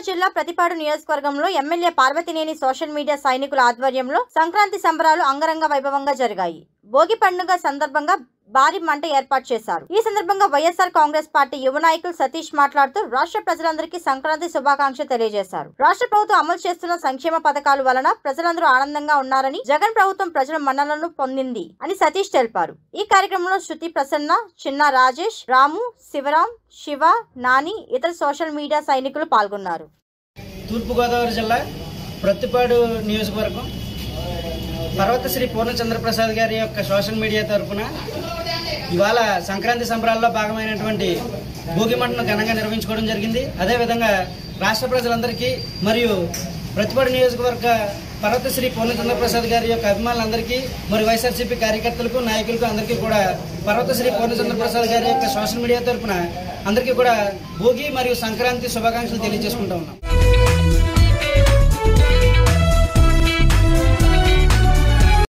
గోదావరి జిల్లా ప్రతిపాడు నియోజకవర్గంలో MLA పార్వతినేని social media సైనికుల ఆధ్వర్యంలో సంక్రాంతి సంబరాలు అంగరంగ వైభవంగా జరిగాయి భోగి పండుగ సందర్భంగా భారీ మంట ఏర్పాటు చేశారు ఈ సందర్భంగా వైఎస్ఆర్ కాంగ్రెస్ పార్టీ యువ నాయకులు సతీష్ మాట్లాడుతూ రాష్ట్ర ప్రజలందరికీ సంక్రాంతి శుభాకాంక్షలు తెలియజేశారు రాష్ట్ర ప్రభుత్వం అమలు చేస్తున్న సంక్షేమ పథకాల వలన ప్రజలందరూ ఆనందంగా ఉన్నారని జగన్ ప్రభుత్వం ప్రజల మన్ననలను పొందింది అని సతీష్ తెలిపారు ఈ కార్యక్రమంలో శృతి ప్రసన్న చిన్న రాజేష్ రాము శివరాం శివ నాని ఇతర సోషల్ మీడియా సైనికులు పాల్గొన్నారు తూర్పుగోదావరి జిల్లా ప్రత్తిపాడు నియోజకవర్గం పర్వతశ్రీ పూర్ణచంద్రప్రసాద్ గారి యొక్క సోషల్ మీడియా తరఫున ఇవాళ సంక్రాంతి సంబరాల్లో భాగమైనటువంటి భోగి మంటను ఘనంగా నిర్వహించుకోవడం జరిగింది అదేవిధంగా రాష్ట్ర ప్రజలందరికీ మరియు ప్రతిపాడు నియోజకవర్గ పర్వతశ్రీ పూర్ణచంద్రప్రసాద్ గారి యొక్క అభిమానులందరికీ మరియు వైఎస్ఆర్సీపీ కార్యకర్తలకు నాయకులకు అందరికీ కూడా పర్వతశ్రీ పూర్ణచంద్రప్రసాద్ గారి యొక్క సోషల్ మీడియా తరఫున అందరికీ కూడా భోగి మరియు సంక్రాంతి శుభాకాంక్షలు తెలియజేసుకుంటా ఉన్నాం